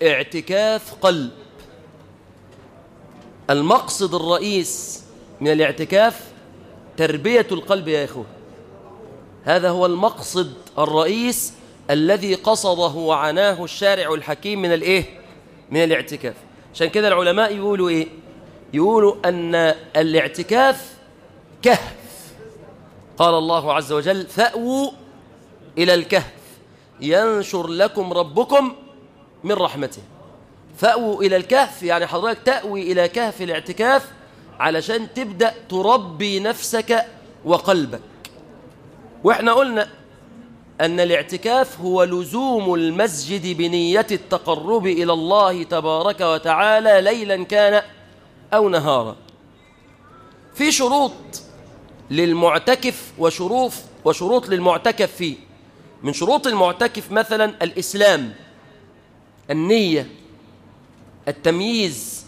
اعتكاف قلب المقصد الرئيس من الاعتكاف تربية القلب يا إخوة هذا هو المقصد الرئيس الذي قصده وعناه الشارع الحكيم من الايه من الاعتكاف عشان كده العلماء يقولوا ايه يقولوا ان الاعتكاف كهف قال الله عز وجل فأووا إلى الكهف ينشر لكم ربكم من رحمته فأووا إلى الكهف يعني حضرتك تأوي إلى كهف الاعتكاف علشان تبدأ تربي نفسك وقلبك وإحنا قلنا أن الاعتكاف هو لزوم المسجد بنية التقرب إلى الله تبارك وتعالى ليلا كان أو نهارا في شروط للمعتكف وشروط وشروط للمعتكف فيه من شروط المعتكف مثلا الإسلام النية التمييز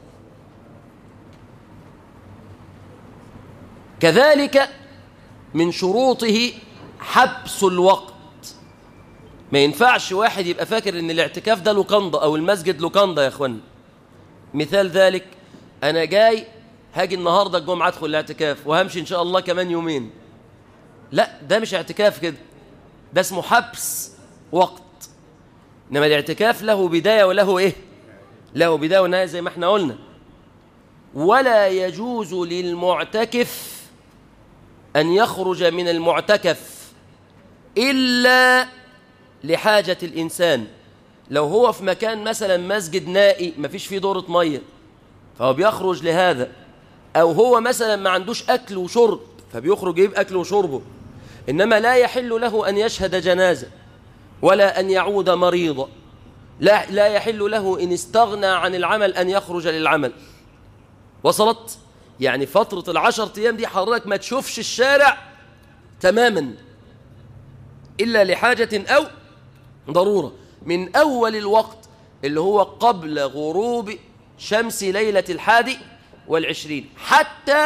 كذلك من شروطه حبس الوقت ما ينفعش واحد يبقى فاكر ان الاعتكاف ده لوكاندا او المسجد لوكاندا يا اخوان مثال ذلك انا جاي هاجي النهارده الجمعه ادخل الاعتكاف وهمشي ان شاء الله كمان يومين لا ده مش اعتكاف كده ده اسمه حبس وقت انما الاعتكاف له بدايه وله ايه له بدايه ونهايه زي ما احنا قلنا ولا يجوز للمعتكف ان يخرج من المعتكف الا لحاجه الانسان لو هو في مكان مثلا مسجد نائي مفيش فيه دوره ميه فهو بيخرج لهذا او هو مثلا ما عندوش اكل وشرب فبيخرج يجيب اكله وشربه انما لا يحل له ان يشهد جنازه ولا ان يعود مريضا لا لا يحل له ان استغنى عن العمل ان يخرج للعمل وصلت يعني فتره العشر ايام دي حضرتك ما تشوفش الشارع تماما الا لحاجه او ضروره من اول الوقت اللي هو قبل غروب شمس ليله الحادي والعشرين حتى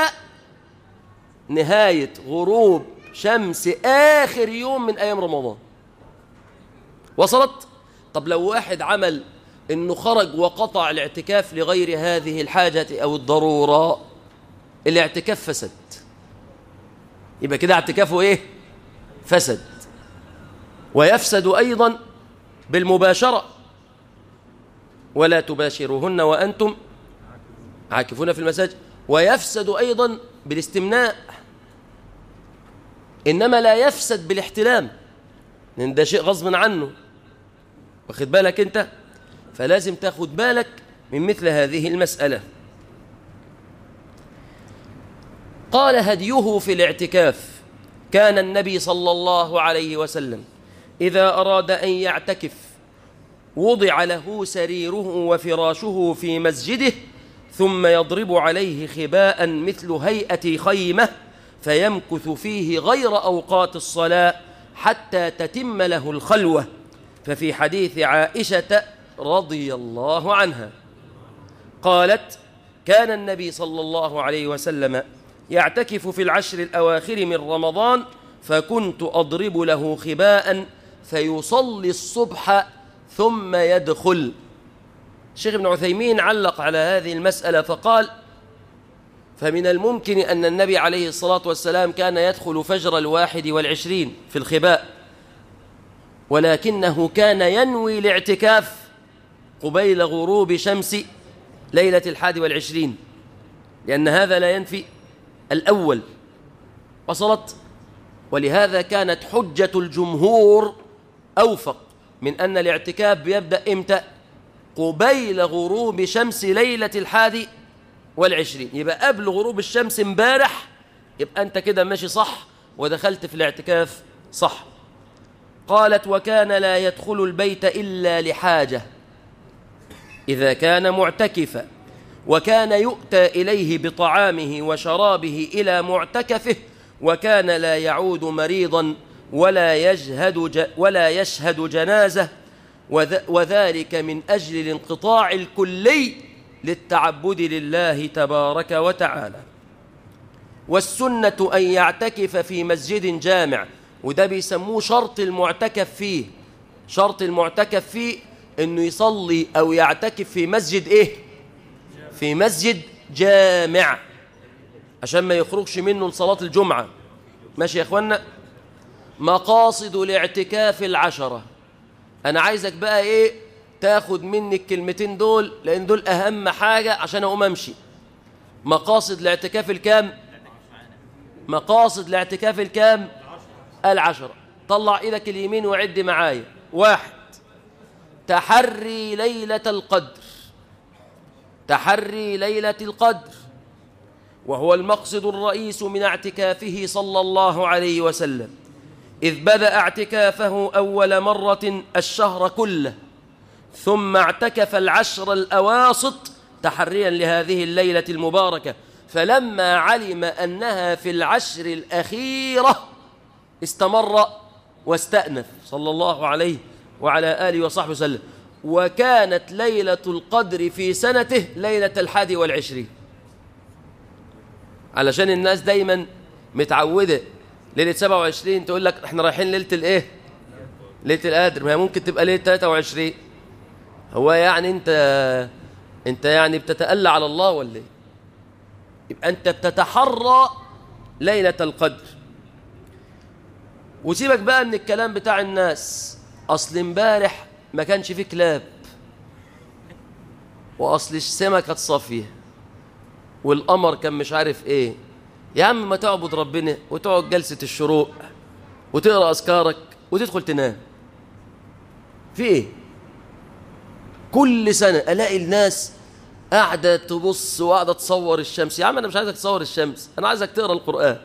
نهايه غروب شمس آخر يوم من أيام رمضان وصلت؟ طب لو واحد عمل إنه خرج وقطع الاعتكاف لغير هذه الحاجة أو الضرورة الاعتكاف فسد يبقى كده اعتكافه إيه؟ فسد ويفسد أيضا بالمباشرة ولا تباشروهن وأنتم عاكفون في المساجد ويفسد أيضا بالاستمناء إنما لا يفسد بالاحتلام لأن ده شيء غصب عنه واخد بالك أنت فلازم تاخد بالك من مثل هذه المسألة قال هديه في الاعتكاف كان النبي صلى الله عليه وسلم إذا أراد أن يعتكف وضع له سريره وفراشه في مسجده ثم يضرب عليه خباء مثل هيئة خيمة فيمكث فيه غير أوقات الصلاة حتى تتم له الخلوة ففي حديث عائشة رضي الله عنها قالت كان النبي صلى الله عليه وسلم يعتكف في العشر الأواخر من رمضان فكنت أضرب له خباء فيصلي الصبح ثم يدخل الشيخ ابن عثيمين علق على هذه المسألة فقال فمن الممكن أن النبي عليه الصلاة والسلام كان يدخل فجر الواحد والعشرين في الخباء ولكنه كان ينوي الاعتكاف قبيل غروب شمس ليلة الحادي والعشرين لأن هذا لا ينفي الأول وصلت ولهذا كانت حجة الجمهور أوفق من أن الاعتكاف بيبدأ إمتى قبيل غروب شمس ليلة الحادي والعشرين يبقى قبل غروب الشمس امبارح يبقى أنت كده ماشي صح ودخلت في الاعتكاف صح قالت وكان لا يدخل البيت إلا لحاجة إذا كان معتكفا وكان يؤتى إليه بطعامه وشرابه إلى معتكفه وكان لا يعود مريضا ولا يجهد ولا يشهد جنازة وذلك من أجل الانقطاع الكلي للتعبد لله تبارك وتعالى والسنة أن يعتكف في مسجد جامع وده بيسموه شرط المعتكف فيه شرط المعتكف فيه انه يصلي او يعتكف في مسجد ايه في مسجد جامع عشان ما يخرجش منه لصلاة الجمعة ماشي يا اخوانا مقاصد الاعتكاف العشرة انا عايزك بقى ايه تاخد مني الكلمتين دول لان دول اهم حاجة عشان اقوم امشي مقاصد الاعتكاف الكام مقاصد الاعتكاف الكام العشرة طلع ايدك اليمين وعد معايا واحد تحري ليلة القدر تحري ليلة القدر وهو المقصد الرئيس من اعتكافه صلى الله عليه وسلم إذ بدأ اعتكافه أول مرة الشهر كله ثم اعتكف العشر الأواسط تحريا لهذه الليلة المباركة فلما علم أنها في العشر الأخيرة استمر واستأنف صلى الله عليه وعلى آله وصحبه وسلم وكانت ليلة القدر في سنته ليلة الحادي والعشرين علشان الناس دايما متعودة ليلة 27 تقول لك احنا رايحين ليلة الايه ليلة القدر ما هي ممكن تبقى ليلة 23 هو يعني انت انت يعني بتتألى على الله ولا ايه يبقى انت بتتحرى ليلة القدر وسيبك بقى من الكلام بتاع الناس اصل امبارح ما كانش فيه كلاب واصل السما كانت صافيه والقمر كان مش عارف ايه يا عم ما تعبد ربنا وتقعد جلسه الشروق وتقرا اذكارك وتدخل تنام في ايه كل سنه الاقي الناس قاعده تبص وقاعده تصور الشمس يا عم انا مش عايزك تصور الشمس انا عايزك تقرا القران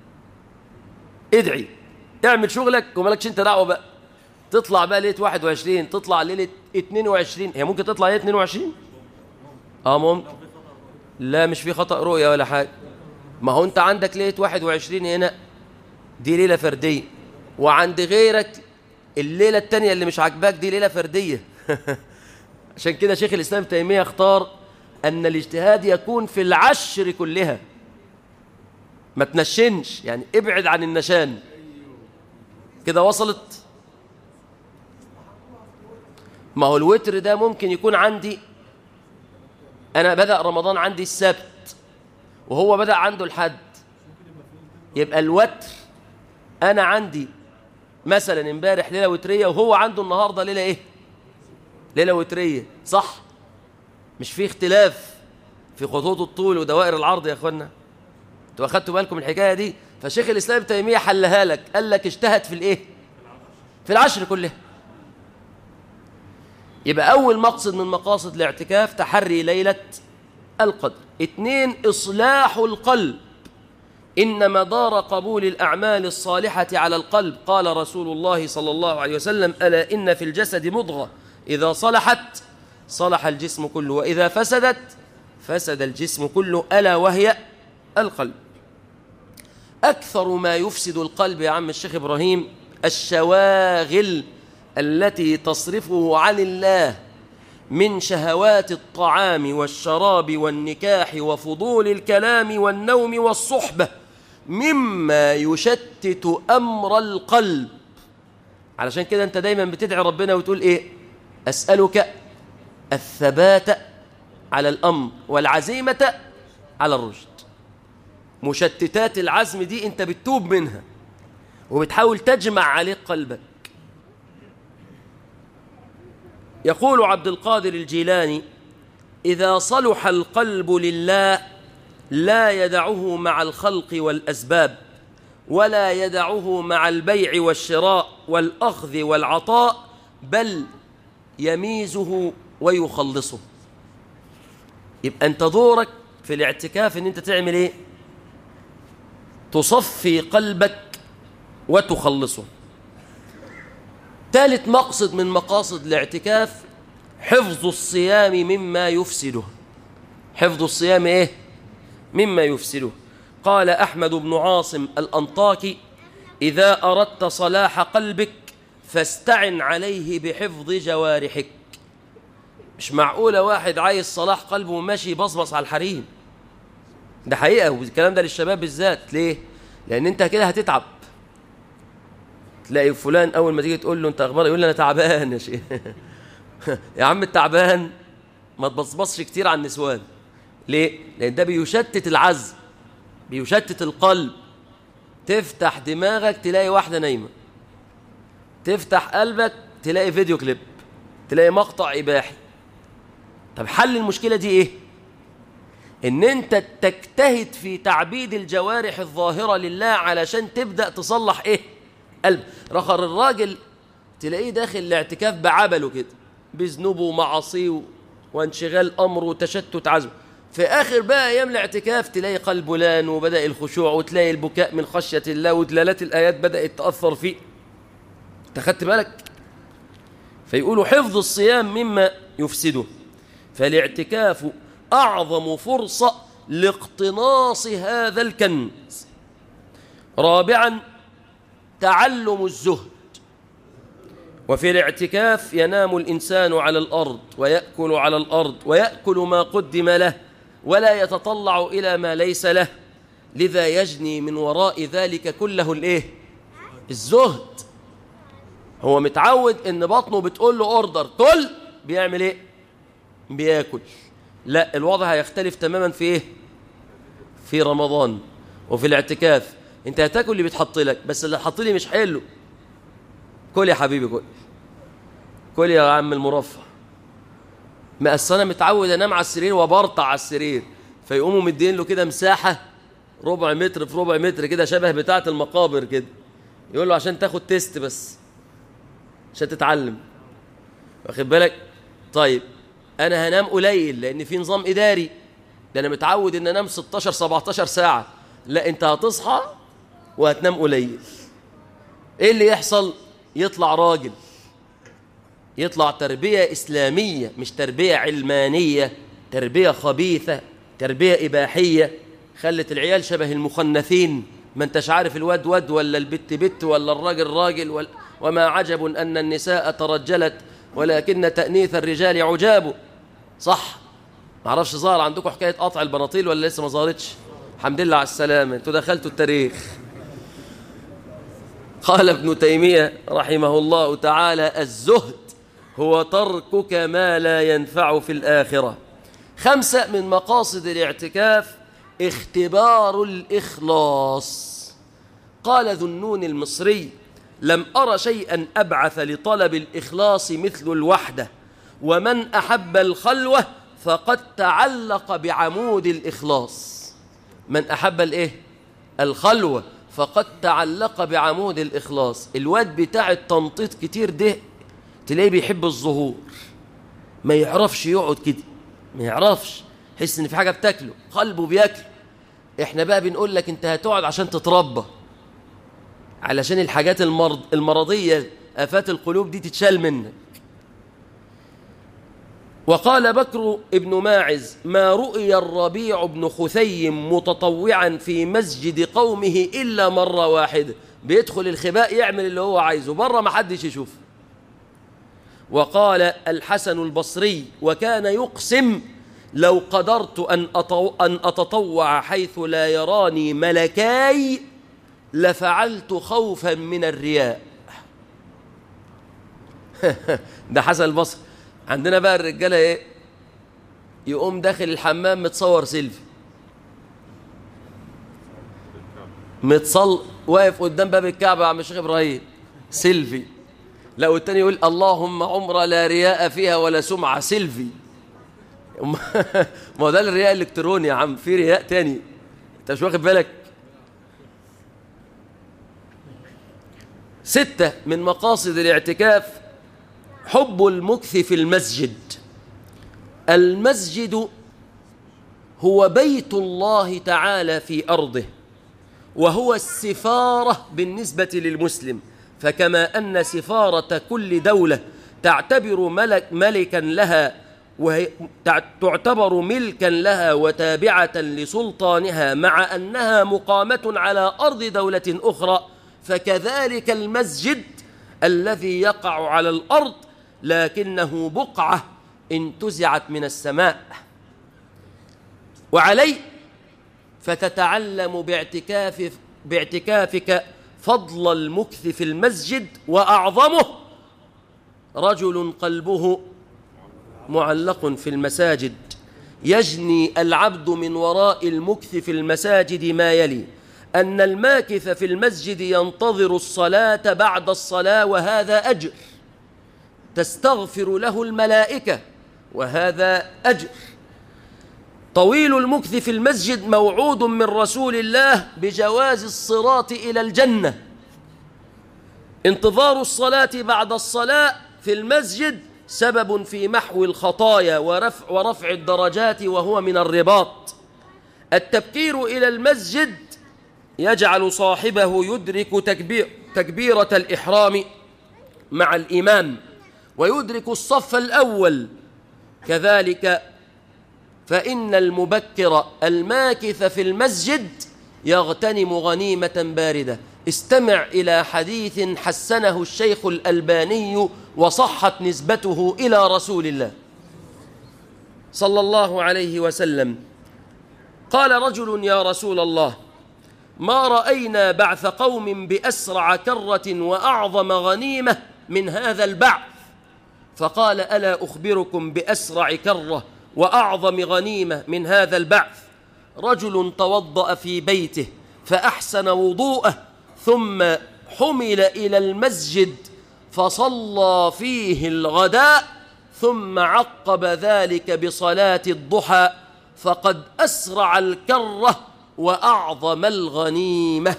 ادعي اعمل شغلك ومالكش انت دعوه بقى تطلع بقى ليله 21 تطلع ليله 22 هي ممكن تطلع ليله 22 اه ممكن لا مش في خطأ رؤية ولا حاجة ما هو انت عندك ليله 21 هنا دي ليله فرديه وعند غيرك الليله الثانيه اللي مش عاجباك دي ليله فرديه عشان كده شيخ الاسلام تيميه اختار ان الاجتهاد يكون في العشر كلها ما تنشنش يعني ابعد عن النشان كده وصلت ما هو الوتر ده ممكن يكون عندي أنا بدأ رمضان عندي السبت وهو بدأ عنده الحد يبقى الوتر أنا عندي مثلا امبارح ليلة وترية وهو عنده النهاردة ليلة إيه ليلة وترية صح مش في اختلاف في خطوط الطول ودوائر العرض يا أخوانا انتوا أخدتوا بالكم من الحكاية دي فشيخ الإسلام تيمية حلها لك قال لك اجتهد في الإيه في العشر كلها يبقى أول مقصد من مقاصد الاعتكاف تحري ليلة القدر اثنين إصلاح القلب إن مدار قبول الأعمال الصالحة على القلب قال رسول الله صلى الله عليه وسلم ألا إن في الجسد مضغة إذا صلحت صلح الجسم كله وإذا فسدت فسد الجسم كله ألا وهي القلب أكثر ما يفسد القلب يا عم الشيخ إبراهيم الشواغل التي تصرفه عن الله من شهوات الطعام والشراب والنكاح وفضول الكلام والنوم والصحبة مما يشتت أمر القلب علشان كده أنت دايما بتدعي ربنا وتقول إيه أسألك الثبات على الأمر والعزيمة على الرشد مشتتات العزم دي أنت بتتوب منها وبتحاول تجمع عليك قلبك يقول عبد القادر الجيلاني إذا صلح القلب لله لا يدعه مع الخلق والأسباب ولا يدعه مع البيع والشراء والأخذ والعطاء بل يميزه ويخلصه يبقى أنت دورك في الاعتكاف أن أنت تعمل إيه تصفي قلبك وتخلصه ثالث مقصد من مقاصد الاعتكاف حفظ الصيام مما يفسده حفظ الصيام ايه مما يفسده قال احمد بن عاصم الانطاكي اذا اردت صلاح قلبك فاستعن عليه بحفظ جوارحك مش معقولة واحد عايز صلاح قلبه وماشي بصبص على الحريم ده حقيقة والكلام ده للشباب بالذات ليه؟ لأن أنت كده هتتعب تلاقي فلان اول ما تيجي تقول له انت اخبار يقول لي انا تعبان يا شيخ يا عم التعبان ما تبصبصش كتير على النسوان ليه؟ لأن ده بيشتت العزم بيشتت القلب تفتح دماغك تلاقي واحدة نايمة تفتح قلبك تلاقي فيديو كليب تلاقي مقطع إباحي طب حل المشكلة دي إيه؟ إن أنت تجتهد في تعبيد الجوارح الظاهرة لله علشان تبدأ تصلح إيه؟ قلب رخر الراجل تلاقيه داخل الاعتكاف بعبله كده بذنوبه ومعاصيه وانشغال أمره وتشتت عزمه في آخر بقى أيام الاعتكاف تلاقي قلبه لان وبدأ الخشوع وتلاقي البكاء من خشية الله ودلالات الآيات بدأت تأثر فيه أنت خدت بالك فيقولوا حفظ الصيام مما يفسده فالاعتكاف أعظم فرصة لاقتناص هذا الكنز رابعا تعلم الزهد وفي الاعتكاف ينام الإنسان على الأرض ويأكل على الأرض ويأكل ما قدم له ولا يتطلع إلى ما ليس له لذا يجني من وراء ذلك كله الإيه؟ الزهد هو متعود إن بطنه بتقول له أوردر كل بيعمل إيه؟ بياكل لا الوضع هيختلف تماما في إيه؟ في رمضان وفي الاعتكاف انت هتاكل اللي بيتحط لك بس اللي حط لي مش حلو كل يا حبيبي كل كل يا عم المرفه ما اصل انا متعود انام على السرير وبرطع على السرير فيقوموا مدين له كده مساحه ربع متر في ربع متر كده شبه بتاعه المقابر كده يقول له عشان تاخد تيست بس عشان تتعلم واخد بالك طيب انا هنام قليل لان في نظام اداري ده انا متعود ان انام 16 17 ساعه لا انت هتصحى وهتنام قليل ايه اللي يحصل يطلع راجل يطلع تربية إسلامية مش تربية علمانية تربية خبيثة تربية إباحية خلت العيال شبه المخنثين ما انتش عارف الواد ود ولا البت بت ولا الراجل راجل ولا وما عجب أن النساء ترجلت ولكن تأنيث الرجال عجاب صح ما اعرفش ظهر عندكم حكاية قطع البناطيل ولا لسه ما ظهرتش الحمد لله على السلامة انتوا دخلتوا التاريخ قال ابن تيمية رحمه الله تعالى الزهد هو تركك ما لا ينفع في الآخرة خمسة من مقاصد الاعتكاف اختبار الإخلاص قال ذو النون المصري لم أر شيئا أبعث لطلب الإخلاص مثل الوحدة ومن أحب الخلوة فقد تعلق بعمود الإخلاص من أحب الإيه؟ الخلوة فقد تعلق بعمود الإخلاص الواد بتاع التنطيط كتير ده تلاقيه بيحب الظهور ما يعرفش يقعد كده ما يعرفش يحس ان في حاجه بتاكله قلبه بياكل احنا بقى بنقول لك انت هتقعد عشان تتربى علشان الحاجات المرض المرضيه افات القلوب دي تتشال منك وقال بكر ابن ماعز ما رؤي الربيع بن خثيم متطوعا في مسجد قومه إلا مرة واحدة بيدخل الخباء يعمل اللي هو عايزه بره ما حدش يشوف وقال الحسن البصري وكان يقسم لو قدرت أن, أطو أن أتطوع حيث لا يراني ملكاي لفعلت خوفا من الرياء ده حسن البصري عندنا بقى الرجاله ايه يقوم داخل الحمام متصور سيلفي متصل واقف قدام باب الكعبه يا عم الشيخ ابراهيم سيلفي لا والتاني يقول اللهم عمره لا رياء فيها ولا سمعه سيلفي ما هو ده الرياء الالكتروني يا عم في رياء تاني انت مش واخد بالك ستة من مقاصد الاعتكاف حب المكث في المسجد المسجد هو بيت الله تعالى في أرضه وهو السفارة بالنسبة للمسلم فكما أن سفارة كل دولة تعتبر ملك ملكا لها وهي تعتبر ملكا لها وتابعة لسلطانها مع أنها مقامة على أرض دولة أخرى فكذلك المسجد الذي يقع على الأرض لكنه بقعة انتزعت من السماء وعليه فتتعلم باعتكاف باعتكافك فضل المكث في المسجد وأعظمه رجل قلبه معلق في المساجد يجني العبد من وراء المكث في المساجد ما يلي أن الماكث في المسجد ينتظر الصلاة بعد الصلاة وهذا أجر تستغفر له الملائكة وهذا أجر طويل المكث في المسجد موعود من رسول الله بجواز الصراط إلى الجنة انتظار الصلاة بعد الصلاة في المسجد سبب في محو الخطايا ورفع, ورفع الدرجات وهو من الرباط التبكير إلى المسجد يجعل صاحبه يدرك تكبير تكبيرة الإحرام مع الإمام ويدرك الصف الأول كذلك فإن المبكر الماكث في المسجد يغتنم غنيمة باردة استمع إلى حديث حسنه الشيخ الألباني وصحت نسبته إلى رسول الله صلى الله عليه وسلم قال رجل يا رسول الله ما رأينا بعث قوم بأسرع كرة وأعظم غنيمة من هذا البعث فقال ألا أخبركم بأسرع كرة وأعظم غنيمة من هذا البعث رجل توضأ في بيته فأحسن وضوءه ثم حمل إلى المسجد فصلى فيه الغداء ثم عقب ذلك بصلاة الضحى فقد أسرع الكرة وأعظم الغنيمة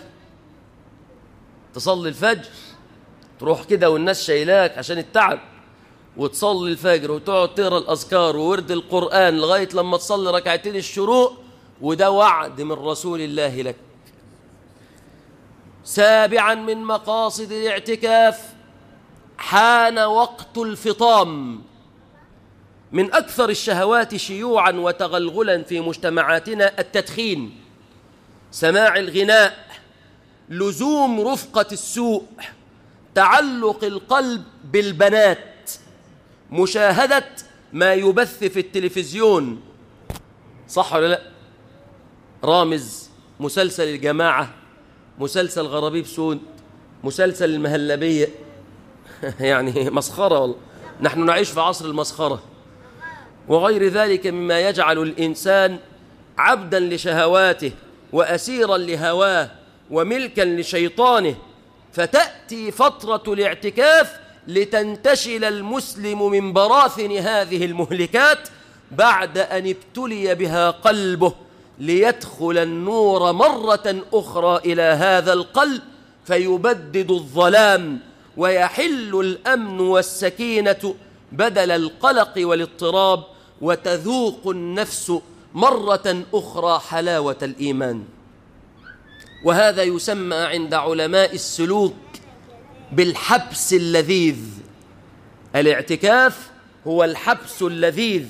تصلي الفجر تروح كده والناس شايلاك عشان التعب وتصلي الفجر وتقعد تقرا الأذكار وورد القرآن لغاية لما تصلي ركعتين الشروق وده وعد من رسول الله لك سابعا من مقاصد الاعتكاف حان وقت الفطام من أكثر الشهوات شيوعا وتغلغلا في مجتمعاتنا التدخين سماع الغناء لزوم رفقة السوء تعلق القلب بالبنات مشاهدة ما يبث في التلفزيون صح ولا لا رامز مسلسل الجماعة مسلسل غرابيب سود مسلسل المهلبية يعني مسخرة والله نحن نعيش في عصر المسخرة وغير ذلك مما يجعل الإنسان عبدا لشهواته وأسيرا لهواه وملكا لشيطانه فتأتي فترة الاعتكاف لتنتشل المسلم من براثن هذه المهلكات بعد أن ابتلي بها قلبه ليدخل النور مرة أخرى إلى هذا القلب فيبدد الظلام ويحل الأمن والسكينة بدل القلق والاضطراب وتذوق النفس مرة أخرى حلاوة الإيمان وهذا يسمى عند علماء السلوك بالحبس اللذيذ الاعتكاف هو الحبس اللذيذ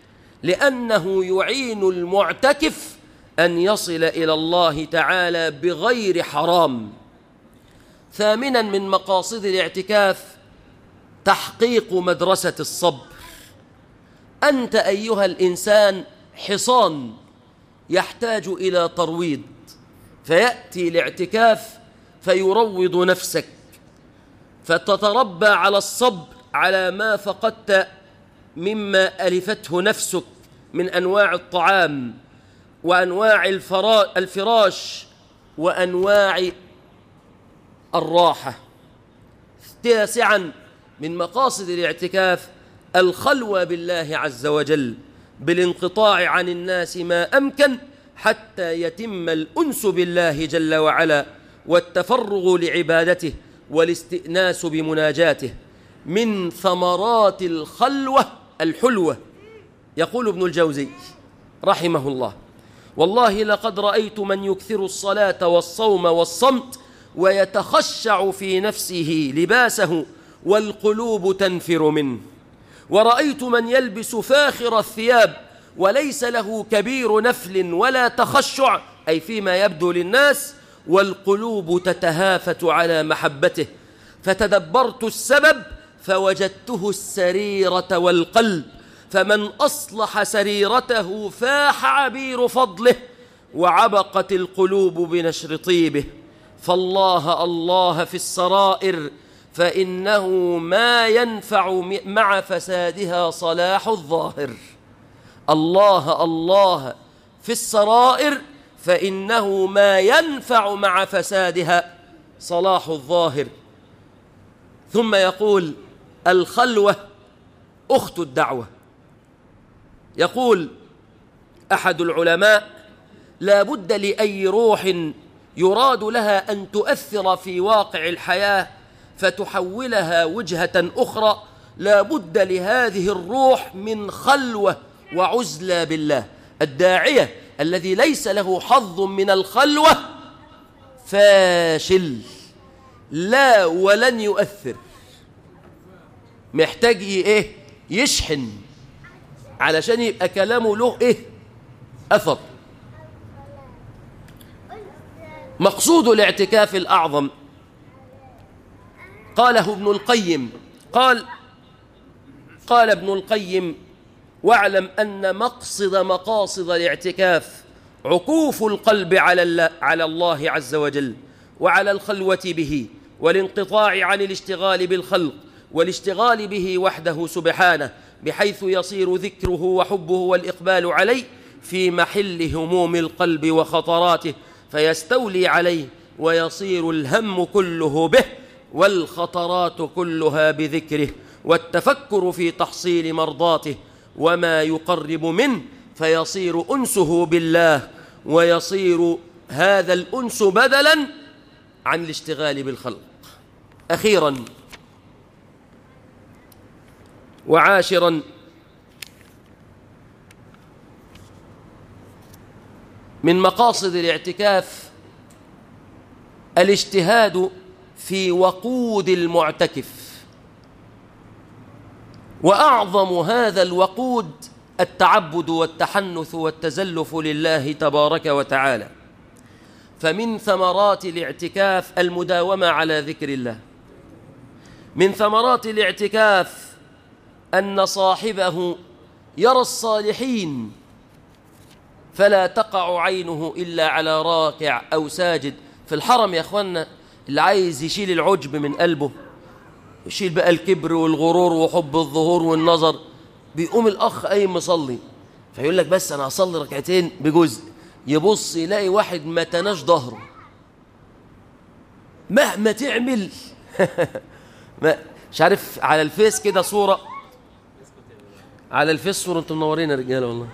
لأنه يعين المعتكف أن يصل إلى الله تعالى بغير حرام ثامنا من مقاصد الاعتكاف تحقيق مدرسة الصبر أنت أيها الإنسان حصان يحتاج إلى ترويض فيأتي الاعتكاف فيروض نفسك فتتربى على الصبر على ما فقدت مما ألفته نفسك من أنواع الطعام وأنواع الفراش وأنواع الراحة تاسعا من مقاصد الاعتكاف الخلوة بالله عز وجل بالانقطاع عن الناس ما أمكن حتى يتم الأنس بالله جل وعلا والتفرغ لعبادته والاستئناس بمناجاته من ثمرات الخلوة الحلوة يقول ابن الجوزي رحمه الله والله لقد رأيت من يكثر الصلاة والصوم والصمت ويتخشع في نفسه لباسه والقلوب تنفر منه ورأيت من يلبس فاخر الثياب وليس له كبير نفل ولا تخشع أي فيما يبدو للناس والقلوب تتهافت على محبته فتدبرت السبب فوجدته السريرة والقلب فمن أصلح سريرته فاح عبير فضله وعبقت القلوب بنشر طيبه فالله الله في السرائر فإنه ما ينفع مع فسادها صلاح الظاهر الله الله في السرائر فإنه ما ينفع مع فسادها صلاح الظاهر ثم يقول الخلوة أخت الدعوة يقول أحد العلماء لا بد لأي روح يراد لها أن تؤثر في واقع الحياة فتحولها وجهة أخرى لا بد لهذه الروح من خلوة وعزلة بالله الداعية الذي ليس له حظ من الخلوة فاشل لا ولن يؤثر محتاج ايه يشحن علشان يبقى كلامه له ايه اثر مقصود الاعتكاف الاعظم قاله ابن القيم قال قال ابن القيم واعلم ان مقصد مقاصد الاعتكاف عكوف القلب على الله, على الله عز وجل وعلى الخلوه به والانقطاع عن الاشتغال بالخلق والاشتغال به وحده سبحانه بحيث يصير ذكره وحبه والإقبال عليه في محل هموم القلب وخطراته فيستولي عليه ويصير الهم كله به والخطرات كلها بذكره والتفكر في تحصيل مرضاته وما يقرب منه فيصير أنسه بالله ويصير هذا الأنس بدلا عن الاشتغال بالخلق أخيرا وعاشرا من مقاصد الاعتكاف الاجتهاد في وقود المعتكف واعظم هذا الوقود التعبد والتحنث والتزلف لله تبارك وتعالى فمن ثمرات الاعتكاف المداومه على ذكر الله من ثمرات الاعتكاف أن صاحبه يرى الصالحين فلا تقع عينه إلا على راكع أو ساجد في الحرم يا أخوانا اللي عايز يشيل العجب من قلبه يشيل بقى الكبر والغرور وحب الظهور والنظر بيقوم الأخ أي مصلي فيقول لك بس أنا هصلي ركعتين بجزء يبص يلاقي واحد ما تناش ظهره مهما تعمل ما مش عارف على الفيس كده صورة على الفيس صورة انتم منورين يا رجاله والله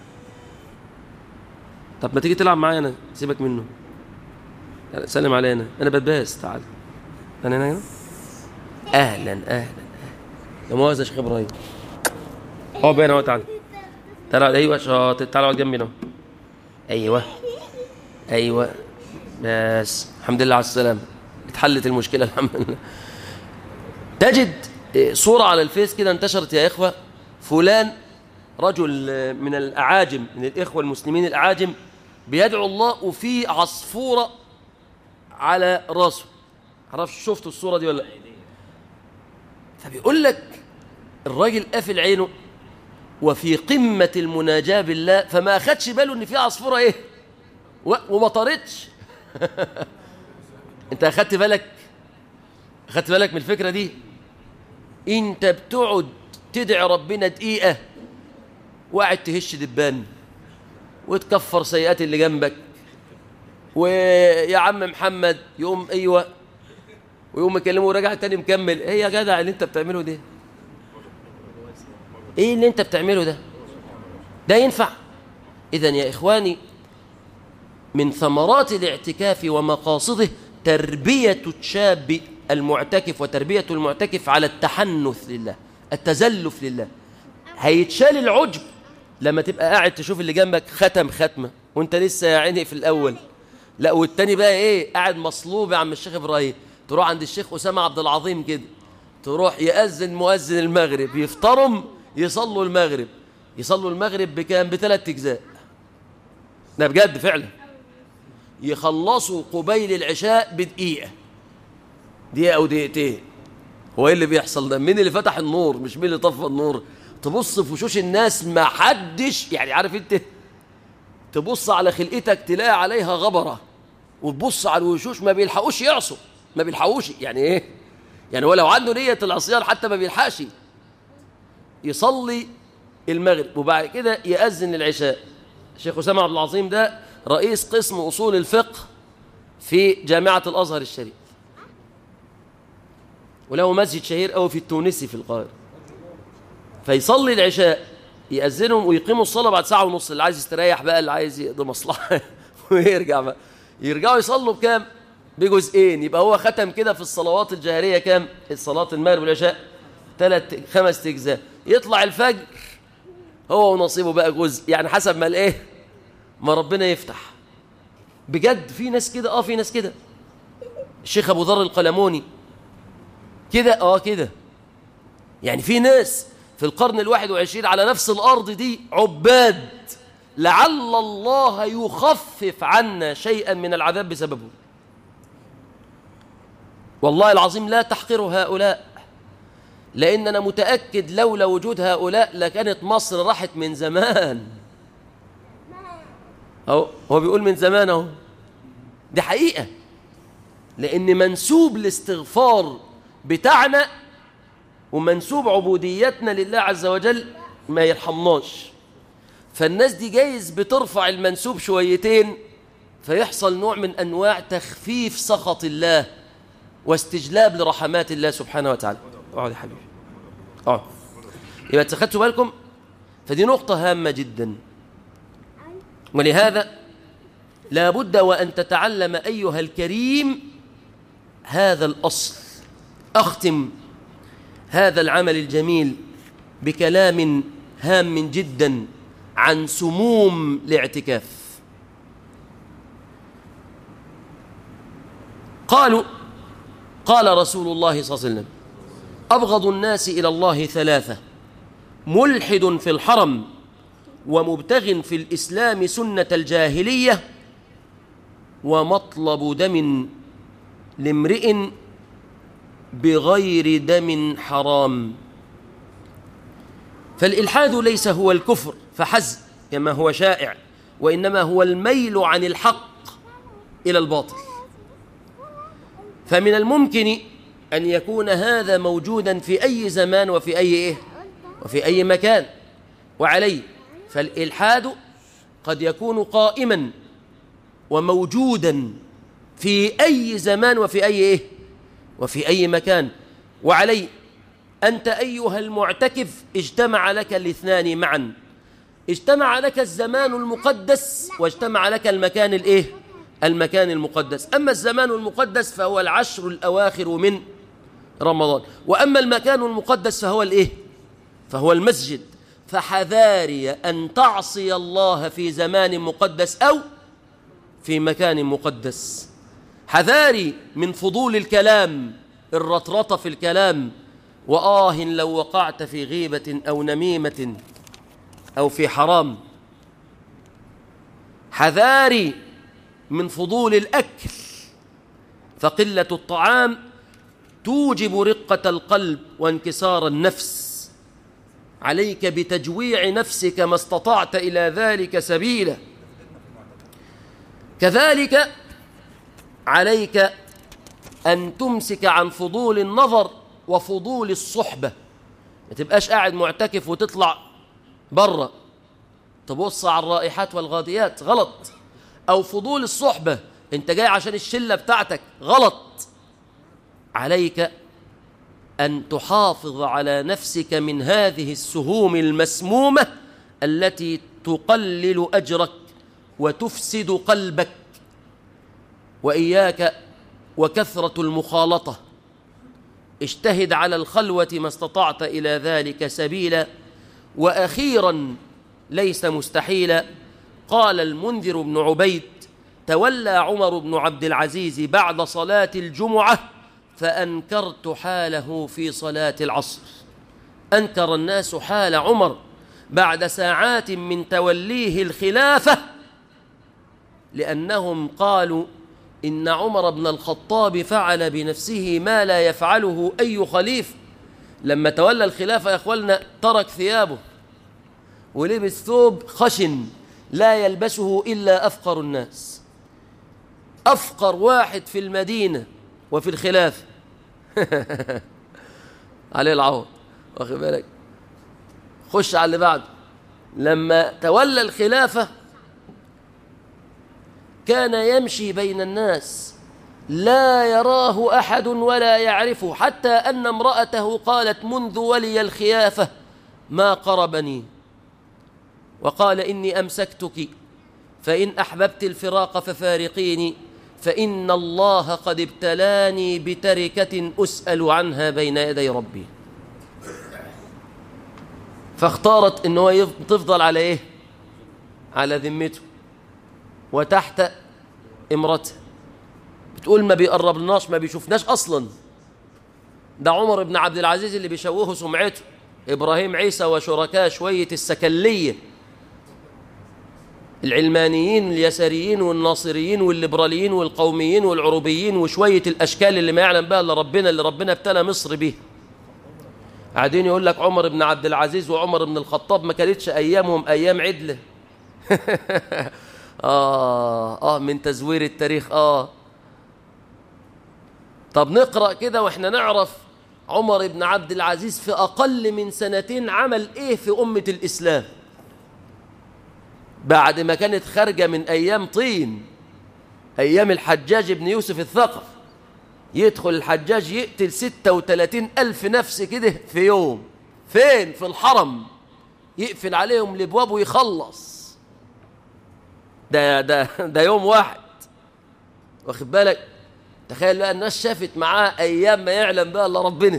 طب ما تيجي تلعب معايا انا سيبك منه سلم علينا انا بتباس تعال انا هنا اهلا اهلا يا مؤاخذة يا شيخ ابراهيم اقعد بينا اهو تعالى تعالى ايوه شاطر تعالى اقعد جنبي اهو ايوه ايوه بس الحمد لله على السلامه اتحلت المشكله الحمد لله تجد صورة على الفيس كده انتشرت يا إخوة فلان رجل من الأعاجم من الإخوة المسلمين الأعاجم بيدعو الله وفي عصفورة على راسه عرفش شفتوا الصورة دي ولا فبيقول لك الراجل قافل عينه وفي قمة المناجاة بالله فما أخدش باله إن في عصفورة إيه وما طارتش أنت أخدت بالك أخدت بالك من الفكرة دي انت بتقعد تدعي ربنا دقيقة وقاعد تهش دبان وتكفر سيئات اللي جنبك ويا عم محمد يقوم ايوه ويقوم يكلمه وراجع تاني مكمل ايه يا جدع اللي انت بتعمله ده ايه اللي انت بتعمله ده ده ينفع اذا يا اخواني من ثمرات الاعتكاف ومقاصده تربية الشاب المعتكف وتربية المعتكف على التحنث لله التزلف لله هيتشال العجب لما تبقى قاعد تشوف اللي جنبك ختم ختمة وانت لسه يا عيني في الأول لا والتاني بقى ايه قاعد مصلوب يا عم الشيخ إبراهيم تروح عند الشيخ أسامة عبد العظيم كده تروح يأذن مؤذن المغرب يفطرهم يصلوا المغرب يصلوا المغرب بكام بثلاث أجزاء ده بجد فعلا يخلصوا قبيل العشاء بدقيقة دقيقة أو دقيقتين هو ايه اللي بيحصل ده مين اللي فتح النور مش مين اللي طفى النور تبص في وشوش الناس ما حدش يعني عارف انت تبص على خلقتك تلاقي عليها غبرة وتبص على الوشوش ما بيلحقوش يعصوا ما بيلحقوش يعني ايه يعني ولو عنده نية العصيان حتى ما بيلحقش يصلي المغرب وبعد كده يأذن العشاء الشيخ أسامة عبد العظيم ده رئيس قسم أصول الفقه في جامعة الأزهر الشريف وله مسجد شهير قوي في التونسي في القاهرة فيصلي العشاء يأذنهم ويقيموا الصلاة بعد ساعة ونص اللي عايز يستريح بقى اللي عايز يقضي مصلحة ويرجع بقى يرجعوا يصلوا بكام؟ بجزئين يبقى هو ختم كده في الصلوات الجهرية كام؟ الصلاة المغرب والعشاء ثلاث خمس أجزاء يطلع الفجر هو ونصيبه بقى جزء يعني حسب ما الايه ما ربنا يفتح بجد في ناس كده اه في ناس كده الشيخ ابو ذر القلموني كده اه كده يعني في ناس في القرن الواحد وعشرين على نفس الأرض دي عباد لعل الله يخفف عنا شيئا من العذاب بسببه والله العظيم لا تحقر هؤلاء لأن أنا متأكد لولا وجود هؤلاء لكانت مصر راحت من زمان أهو هو بيقول من زمان أهو دي حقيقة لأن منسوب الاستغفار بتاعنا ومنسوب عبوديتنا لله عز وجل ما يرحمناش فالناس دي جايز بترفع المنسوب شويتين فيحصل نوع من أنواع تخفيف سخط الله واستجلاب لرحمات الله سبحانه وتعالى اقعد يا حبيبي اقعد يبقى اتخذتوا بالكم فدي نقطة هامة جدا ولهذا لا بد وأن تتعلم أيها الكريم هذا الأصل أختم هذا العمل الجميل بكلام هام جدا عن سموم الاعتكاف قالوا قال رسول الله صلى الله عليه وسلم أبغض الناس إلى الله ثلاثة ملحد في الحرم ومبتغ في الإسلام سنة الجاهلية ومطلب دم لامرئ بغير دم حرام فالإلحاد ليس هو الكفر فحسب كما هو شائع وإنما هو الميل عن الحق إلى الباطل فمن الممكن أن يكون هذا موجودا في أي زمان وفي أي إيه؟ وفي أي مكان وعليه فالإلحاد قد يكون قائما وموجودا في أي زمان وفي أي إيه؟ وفي أي مكان وعليه أنت أيها المعتكف اجتمع لك الاثنان معا اجتمع لك الزمان المقدس واجتمع لك المكان الإيه؟ المكان المقدس أما الزمان المقدس فهو العشر الأواخر من رمضان وأما المكان المقدس فهو الإيه؟ فهو المسجد فحذاري أن تعصي الله في زمان مقدس أو في مكان مقدس حذاري من فضول الكلام الرطرطة في الكلام وآه لو وقعت في غيبة أو نميمة أو في حرام حذاري من فضول الأكل فقلة الطعام توجب رقة القلب وانكسار النفس عليك بتجويع نفسك ما استطعت إلى ذلك سبيلا كذلك عليك أن تمسك عن فضول النظر وفضول الصحبة ما تبقاش قاعد معتكف وتطلع بره تبص على الرائحات والغاديات غلط أو فضول الصحبة أنت جاي عشان الشلة بتاعتك غلط عليك أن تحافظ على نفسك من هذه السهوم المسمومة التي تقلل أجرك وتفسد قلبك وإياك وكثرة المخالطة اجتهد على الخلوة ما استطعت إلى ذلك سبيلا وأخيرا ليس مستحيلا قال المنذر بن عبيد تولى عمر بن عبد العزيز بعد صلاة الجمعة فأنكرت حاله في صلاة العصر أنكر الناس حال عمر بعد ساعات من توليه الخلافة لأنهم قالوا إن عمر بن الخطاب فعل بنفسه ما لا يفعله أي خليفة لما تولى الخلافة يا أخوالنا ترك ثيابه ولبس ثوب خشن لا يلبسه إلا أفقر الناس أفقر واحد في المدينة وفي الخلافة عليه العوض واخد بالك خش على اللي بعده لما تولى الخلافة كان يمشي بين الناس لا يراه أحد ولا يعرفه حتى أن امرأته قالت منذ ولي الخيافة ما قربني وقال إني أمسكتك فإن أحببت الفراق ففارقيني فإن الله قد ابتلاني بتركة أسأل عنها بين يدي ربي فاختارت ان هو تفضل على ايه على ذمته وتحت امرته بتقول ما بيقربلناش ما بيشوفناش اصلا ده عمر بن عبد العزيز اللي بيشوهوا سمعته ابراهيم عيسى وشركاء شويه السكليه العلمانيين اليساريين والناصريين والليبراليين والقوميين والعروبيين وشويه الاشكال اللي ما يعلم بها الا ربنا اللي ربنا ابتلى مصر بيه قاعدين يقول لك عمر بن عبد العزيز وعمر بن الخطاب ما كانتش ايامهم ايام عدله اه اه من تزوير التاريخ اه طب نقرا كده واحنا نعرف عمر بن عبد العزيز في اقل من سنتين عمل ايه في امه الاسلام بعد ما كانت خارجه من ايام طين ايام الحجاج بن يوسف الثقف يدخل الحجاج يقتل ستة وثلاثين ألف نفس كده في يوم فين في الحرم يقفل عليهم الابواب ويخلص ده ده ده يوم واحد واخد بالك تخيل بقى الناس شافت معاه ايام ما يعلم بقى الا ربنا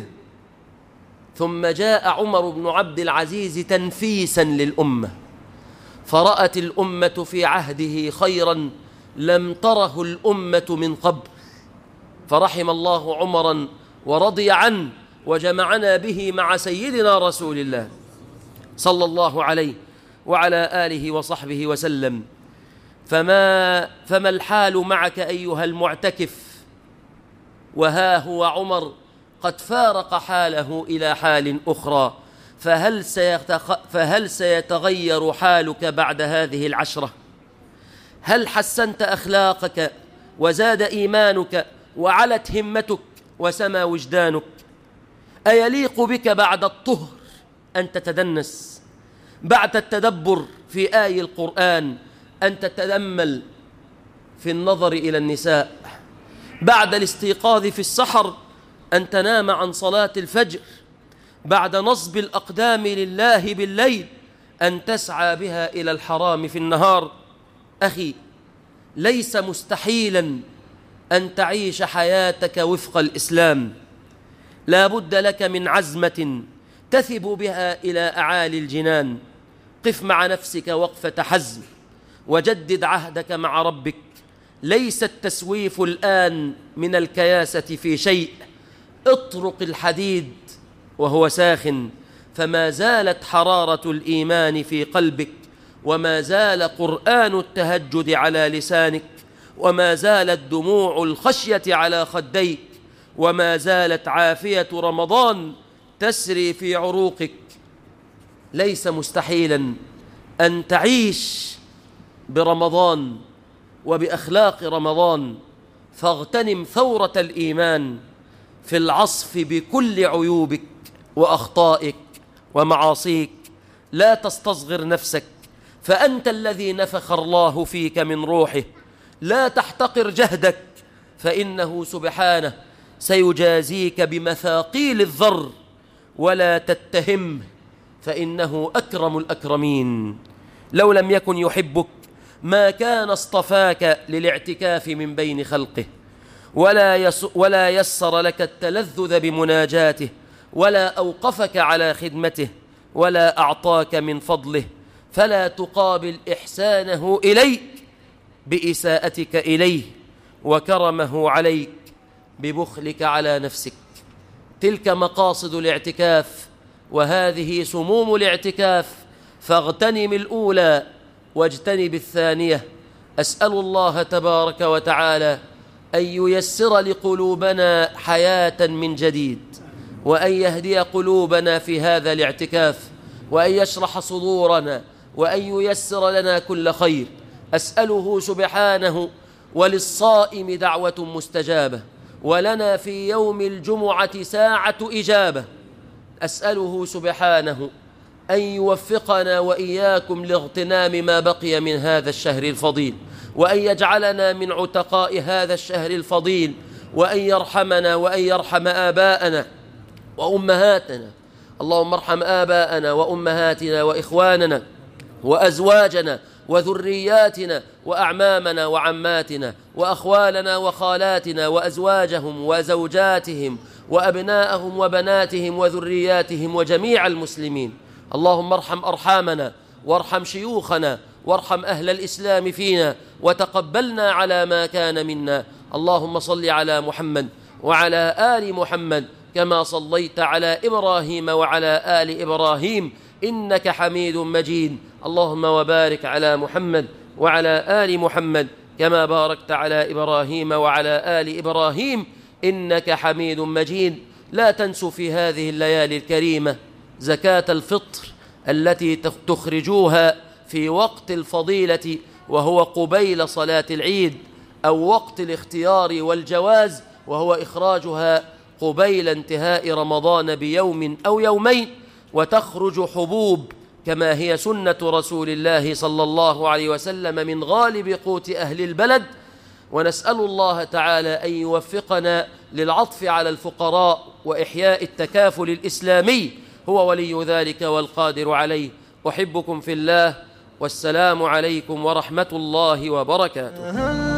ثم جاء عمر بن عبد العزيز تنفيسا للامه فرات الامه في عهده خيرا لم تره الامه من قبل فرحم الله عمرا ورضي عنه وجمعنا به مع سيدنا رسول الله صلى الله عليه وعلى آله وصحبه وسلم فما, فما الحال معك أيها المعتكف وها هو عمر قد فارق حاله إلى حال أخرى فهل, سيتخ... فهل سيتغير حالك بعد هذه العشرة هل حسنت أخلاقك وزاد إيمانك وعلت همتك وسما وجدانك أيليق بك بعد الطهر أن تتدنس بعد التدبر في آي القرآن أن تتأمل في النظر إلى النساء بعد الاستيقاظ في السحر أن تنام عن صلاة الفجر بعد نصب الأقدام لله بالليل أن تسعى بها إلى الحرام في النهار أخي ليس مستحيلا أن تعيش حياتك وفق الإسلام لا بد لك من عزمة تثب بها إلى أعالي الجنان قف مع نفسك وقفة حزم وجدد عهدك مع ربك ليس التسويف الآن من الكياسة في شيء اطرق الحديد وهو ساخن فما زالت حرارة الإيمان في قلبك وما زال قرآن التهجد على لسانك وما زالت دموع الخشية على خديك وما زالت عافية رمضان تسري في عروقك ليس مستحيلا أن تعيش برمضان وبأخلاق رمضان فاغتنم ثورة الإيمان في العصف بكل عيوبك وأخطائك ومعاصيك لا تستصغر نفسك فأنت الذي نفخ الله فيك من روحه لا تحتقر جهدك فإنه سبحانه سيجازيك بمثاقيل الذر ولا تتهم فإنه أكرم الأكرمين لو لم يكن يحبك ما كان اصطفاك للاعتكاف من بين خلقه ولا, يس ولا يسر لك التلذذ بمناجاته ولا أوقفك على خدمته ولا أعطاك من فضله فلا تقابل إحسانه إليك بإساءتك إليه وكرمه عليك ببخلك على نفسك تلك مقاصد الاعتكاف وهذه سموم الاعتكاف فاغتنم الأولى واجتنب الثانية أسأل الله تبارك وتعالى أن ييسر لقلوبنا حياة من جديد وأن يهدي قلوبنا في هذا الاعتكاف وأن يشرح صدورنا وأن ييسر لنا كل خير أسأله سبحانه وللصائم دعوة مستجابة ولنا في يوم الجمعة ساعة إجابة أسأله سبحانه أن يوفقنا وإياكم لاغتنام ما بقي من هذا الشهر الفضيل وأن يجعلنا من عتقاء هذا الشهر الفضيل وأن يرحمنا وأن يرحم آباءنا وأمهاتنا اللهم ارحم آباءنا وأمهاتنا وإخواننا وأزواجنا وذرياتنا وأعمامنا وعماتنا وأخوالنا وخالاتنا وأزواجهم وزوجاتهم وأبناءهم وبناتهم وذرياتهم وجميع المسلمين اللهم ارحم أرحامنا وارحم شيوخنا وارحم أهل الإسلام فينا وتقبلنا على ما كان منا اللهم صل على محمد وعلى آل محمد كما صليت على إبراهيم وعلى آل إبراهيم إنك حميد مجيد اللهم وبارك على محمد وعلى آل محمد كما باركت على إبراهيم وعلى آل إبراهيم إنك حميد مجيد لا تنسوا في هذه الليالي الكريمة زكاة الفطر التي تخرجوها في وقت الفضيلة وهو قبيل صلاة العيد أو وقت الاختيار والجواز وهو إخراجها قبيل انتهاء رمضان بيوم أو يومين وتخرج حبوب كما هي سنة رسول الله صلى الله عليه وسلم من غالب قوت أهل البلد ونسأل الله تعالى أن يوفقنا للعطف على الفقراء وإحياء التكافل الإسلامي هو ولي ذلك والقادر عليه أحبكم في الله والسلام عليكم ورحمة الله وبركاته